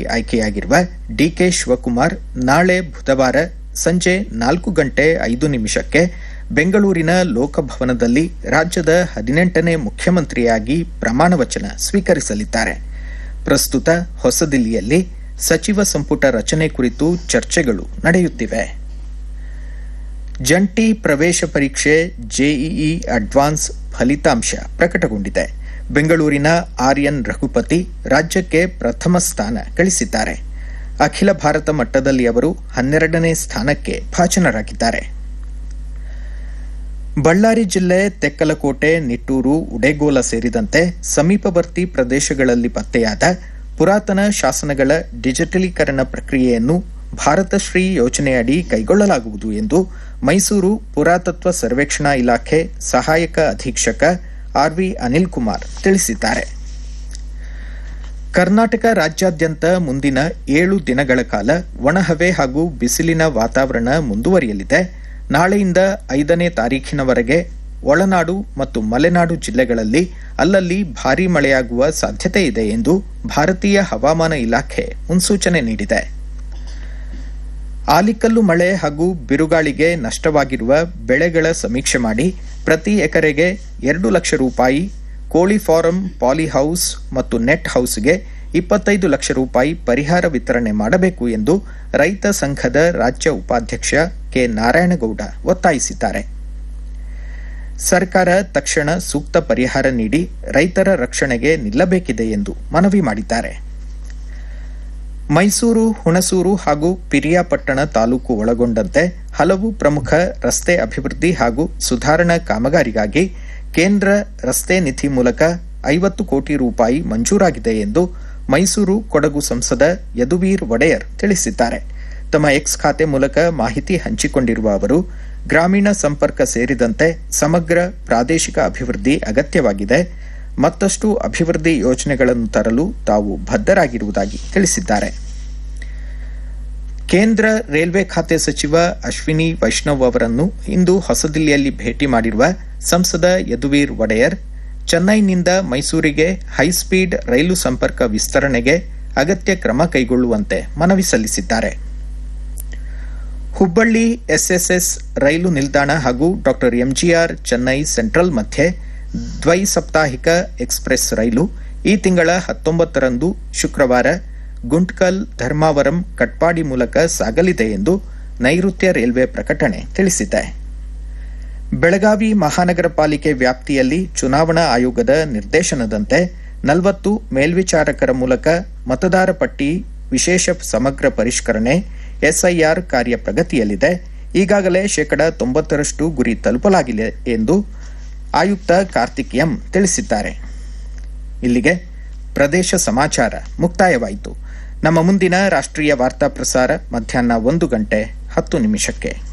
ಆಯ್ಕೆಯಾಗಿರುವ ಡಿಕೆ ಶಿವಕುಮಾರ್ ನಾಳೆ ಬುಧವಾರ ಸಂಜೆ ನಾಲ್ಕು ಗಂಟೆ ಐದು ನಿಮಿಷಕ್ಕೆ ಬೆಂಗಳೂರಿನ ಲೋಕಭವನದಲ್ಲಿ ರಾಜ್ಯದ ಹದಿನೆಂಟನೇ ಮುಖ್ಯಮಂತ್ರಿಯಾಗಿ ಪ್ರಮಾಣ ವಚನ ಸ್ವೀಕರಿಸಲಿದ್ದಾರೆ ಪ್ರಸ್ತುತ ಹೊಸದಿಲ್ಲಿಯಲ್ಲಿ ಸಚಿವ ಸಂಪುಟ ರಚನೆ ಕುರಿತು ಚರ್ಚೆಗಳು ನಡೆಯುತ್ತಿವೆ ಜಂಟಿ ಪ್ರವೇಶ ಪರೀಕ್ಷೆ ಜೆಇಇ ಅಡ್ವಾನ್ಸ್ ಫಲಿತಾಂಶ ಪ್ರಕಟಗೊಂಡಿದೆ ಬೆಂಗಳೂರಿನ ಆರ್ಯನ್ ರಘುಪತಿ ರಾಜ್ಯಕ್ಕೆ ಪ್ರಥಮ ಸ್ಥಾನ ಗಳಿಸಿದ್ದಾರೆ ಅಖಿಲ ಭಾರತ ಮಟ್ಟದಲ್ಲಿ ಅವರು ಹನ್ನೆರಡನೇ ಸ್ಥಾನಕ್ಕೆ ಭಾಜನರಾಗಿದ್ದಾರೆ ಬಳ್ಳಾರಿ ಜಿಲ್ಲೆ ತೆಕ್ಕಲಕೋಟೆ ನಿಟ್ಟೂರು ಉಡೇಗೋಲ ಸೇರಿದಂತೆ ಸಮೀಪವರ್ತಿ ಪ್ರದೇಶಗಳಲ್ಲಿ ಪತ್ತೆಯಾದ ಪುರಾತನ ಶಾಸನಗಳ ಡಿಜಿಟಲೀಕರಣ ಪ್ರಕ್ರಿಯೆಯನ್ನು ಭಾರತಶ್ರೀ ಯೋಜನೆಯಡಿ ಕೈಗೊಳ್ಳಲಾಗುವುದು ಎಂದು ಮೈಸೂರು ಪುರಾತತ್ವ ಸರ್ವೇಕ್ಷಣಾ ಇಲಾಖೆ ಸಹಾಯಕ ಅಧೀಕ್ಷಕ ಆರ್ವಿ ಅನಿಲ್ ಕುಮಾರ್ ತಿಳಿಸಿದ್ದಾರೆ ಕರ್ನಾಟಕ ರಾಜ್ಯಾದ್ಯಂತ ಮುಂದಿನ ಏಳು ದಿನಗಳ ಕಾಲ ಒಣಹವೆ ಹಾಗೂ ಬಿಸಿಲಿನ ವಾತಾವರಣ ಮುಂದುವರಿಯಲಿದೆ ನಾಳೆಯಿಂದ ಐದನೇ ತಾರೀಖಿನವರೆಗೆ ಒಳನಾಡು ಮತ್ತು ಮಲೆನಾಡು ಜಿಲ್ಲೆಗಳಲ್ಲಿ ಅಲ್ಲಲ್ಲಿ ಭಾರೀ ಮಳೆಯಾಗುವ ಸಾಧ್ಯತೆ ಇದೆ ಎಂದು ಭಾರತೀಯ ಹವಾಮಾನ ಇಲಾಖೆ ಮುನ್ಸೂಚನೆ ನೀಡಿದೆ ಆಲಿಕಲ್ಲು ಮಳೆ ಹಾಗೂ ಬಿರುಗಾಳಿಗೆ ನಷ್ಟವಾಗಿರುವ ಬೆಳೆಗಳ ಸಮೀಕ್ಷೆ ಮಾಡಿ ಪ್ರತಿ ಎಕರೆಗೆ ಎರಡು ಲಕ್ಷ ರೂಪಾಯಿ ಕೋಳಿ ಫಾರಂ ಪಾಲಿಹೌಸ್ ಮತ್ತು ನೆಟ್ ಹೌಸ್ಗೆ ಇಪ್ಪತ್ತೈದು ಲಕ್ಷ ರೂಪಾಯಿ ಪರಿಹಾರ ವಿತರಣೆ ಮಾಡಬೇಕು ಎಂದು ರೈತ ಸಂಘದ ರಾಜ್ಯ ಉಪಾಧ್ಯಕ್ಷ ಕೆ ನಾರಾಯಣಗೌಡ ಒತ್ತಾಯಿಸಿದ್ದಾರೆ ಸರ್ಕಾರ ತಕ್ಷಣ ಸೂಕ್ತ ಪರಿಹಾರ ನೀಡಿ ರೈತರ ರಕ್ಷಣೆಗೆ ನಿಲ್ಲಬೇಕಿದೆ ಎಂದು ಮನವಿ ಮಾಡಿದ್ದಾರೆ ಮೈಸೂರು ಹುಣಸೂರು ಹಾಗೂ ಪಿರಿಯಾಪಟ್ಟಣ ತಾಲೂಕು ಒಳಗೊಂಡಂತೆ ಹಲವು ಪ್ರಮುಖ ರಸ್ತೆ ಅಭಿವೃದ್ಧಿ ಹಾಗೂ ಸುಧಾರಣಾ ಕಾಮಗಾರಿಗಾಗಿ ಕೇಂದ್ರ ರಸ್ತೆ ನಿಧಿ ಮೂಲಕ ಐವತ್ತು ಕೋಟಿ ರೂಪಾಯಿ ಮಂಜೂರಾಗಿದೆ ಎಂದು ಮೈಸೂರು ಕೊಡಗು ಸಂಸದ ಯದುವೀರ್ ಒಡೆಯರ್ ತಿಳಿಸಿದ್ದಾರೆ ತಮ್ಮ ಎಕ್ಸ್ ಖಾತೆ ಮೂಲಕ ಮಾಹಿತಿ ಹಂಚಿಕೊಂಡಿರುವ ಅವರು ಗ್ರಾಮೀಣ ಸಂಪರ್ಕ ಸೇರಿದಂತೆ ಸಮಗ್ರ ಪ್ರಾದೇಶಿಕ ಅಭಿವೃದ್ಧಿ ಅಗತ್ಯವಾಗಿದೆ ಮತ್ತಷ್ಟು ಅಭಿವೃದ್ಧಿ ಯೋಜನೆಗಳನ್ನು ತರಲು ತಾವು ಬದ್ಧರಾಗಿರುವುದಾಗಿ ತಿಳಿಸಿದ್ದಾರೆ ಕೇಂದ್ರ ರೈಲ್ವೆ ಖಾತೆ ಸಚಿವ ಅಶ್ವಿನಿ ವೈಷ್ಣವ್ ಅವರನ್ನು ಇಂದು ಹೊಸದಿಲ್ಲಿಯಲ್ಲಿ ಭೇಟಿ ಮಾಡಿರುವ ಸಂಸದ ಯದುವೀರ್ ಒಡೆಯರ್ ಚೆನ್ನೈನಿಂದ ಮೈಸೂರಿಗೆ ಹೈಸ್ಪೀಡ್ ರೈಲು ಸಂಪರ್ಕ ವಿಸ್ತರಣೆಗೆ ಅಗತ್ಯ ಕ್ರಮ ಕೈಗೊಳ್ಳುವಂತೆ ಮನವಿ ಸಲ್ಲಿಸಿದ್ದಾರೆ ಹುಬ್ಬಳ್ಳಿ ಎಸ್ಎಸ್ಎಸ್ ರೈಲು ನಿಲ್ದಾಣ ಹಾಗೂ ಡಾ ಎಂಜಿಆರ್ ಚೆನ್ನೈ ಸೆಂಟ್ರಲ್ ಮಧ್ಯೆ ದ್ವೈ ಸಾಪ್ತಾಹಿಕ ಎಕ್ಸ್ಪ್ರೆಸ್ ರೈಲು ಈ ತಿಂಗಳ ಹತ್ತೊಂಬತ್ತರಂದು ಶುಕ್ರವಾರ ಗುಂಟ್ಕಲ್ ಧರ್ಮಾವರಂ ಕಟ್ಪಾಡಿ ಮೂಲಕ ಸಾಗಲಿದೆ ಎಂದು ನೈಋತ್ಯ ರೈಲ್ವೆ ಪ್ರಕಟಣೆ ತಿಳಿಸಿದೆ ಬೆಳಗಾವಿ ಮಹಾನಗರ ಪಾಲಿಕೆ ವ್ಯಾಪ್ತಿಯಲ್ಲಿ ಚುನಾವಣಾ ಆಯೋಗದ ನಿರ್ದೇಶನದಂತೆ ನಲವತ್ತು ಮೇಲ್ವಿಚಾರಕರ ಮೂಲಕ ಮತದಾರ ಪಟ್ಟಿ ವಿಶೇಷ ಸಮಗ್ರ ಪರಿಷ್ಕರಣೆ ಎಸ್ಐಆರ್ ಕಾರ್ಯ ಪ್ರಗತಿಯಲ್ಲಿದೆ ಈಗಾಗಲೇ ಶೇಕಡ ತೊಂಬತ್ತರಷ್ಟು ಗುರಿ ತಲುಪಲಾಗಿದೆ ಎಂದು ಆಯುಕ್ತ ಕಾರ್ತಿಕ್ ಎಂ ತಿಳಿಸಿದ್ದಾರೆ ಇಲ್ಲಿಗೆ ಪ್ರದೇಶ ಸಮಾಚಾರ ಮುಕ್ತಾಯವಾಯಿತು ನಮ್ಮ ಮುಂದಿನ ರಾಷ್ಟ್ರೀಯ ವಾರ್ತಾ ಪ್ರಸಾರ ಮಧ್ಯಾಹ್ನ ಒಂದು ಗಂಟೆ ಹತ್ತು ನಿಮಿಷಕ್ಕೆ